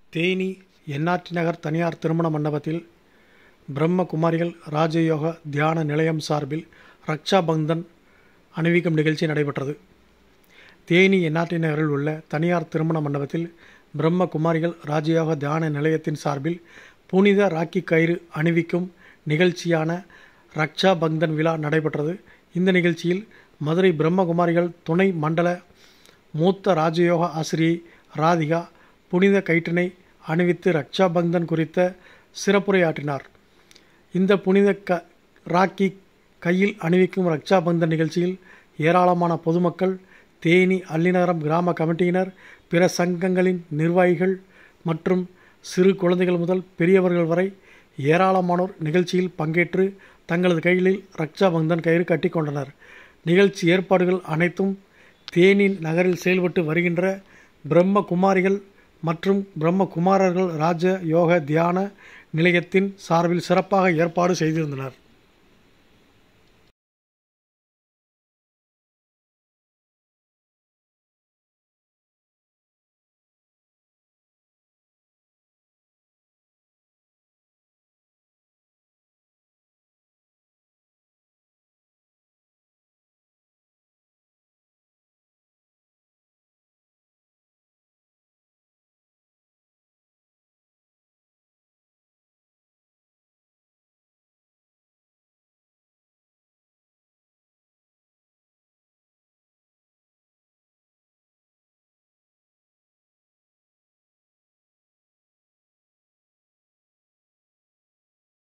Theni NRT நகர் தனியார் திருமண மண்டபத்தில் பிரம்ம குமாரிகள் ராஜயோக தியான நிலையம் சார்பில் ரக்ஷா பந்தன் அணிவிக்கும் நிகழ்ச்சி நடைபெற்றது தேனி என்ஆர்டி நகரில் உள்ள தனியார் திருமண மண்டபத்தில் பிரம்ம குமாரிகள் ராஜயோக தியான நிலையத்தின் சார்பில் புனித ராக்கி கயிறு அணிவிக்கும் நிகழ்ச்சியான ரக்ஷா பந்தன் விழா நடைபெற்றது இந்த நிகழ்ச்சியில் மதுரை பிரம்மகுமாரிகள் துணை மண்டல மூத்த ராஜயோக ஆசிரியை ராதிகா புனித கயிற்றினை அணிவித்து ரக்ஷா பந்தன் குறித்த சிறப்புரையாற்றினார் இந்த புனித க ராக்கி கையில் அணிவிக்கும் ரக்ஷா பந்தன் நிகழ்ச்சியில் ஏராளமான பொதுமக்கள் தேனி அல்லிநகரம் கிராம கமிட்டியினர் பிற சங்கங்களின் நிர்வாகிகள் மற்றும் சிறு குழந்தைகள் முதல் பெரியவர்கள் வரை ஏராளமானோர் நிகழ்ச்சியில் பங்கேற்று தங்களது கைகளில் ரக்ஷா பந்தன் கயிறு கட்டி கொண்டனர் நிகழ்ச்சி ஏற்பாடுகள் அனைத்தும் தேனி நகரில் செயல்பட்டு வருகின்ற பிரம்ம குமாரிகள் மற்றும் பிரம்ம குமாரர்கள் ராஜ யோக தியான நிலையத்தின் சார்பில் சிறப்பாக ஏற்பாடு செய்திருந்தனர்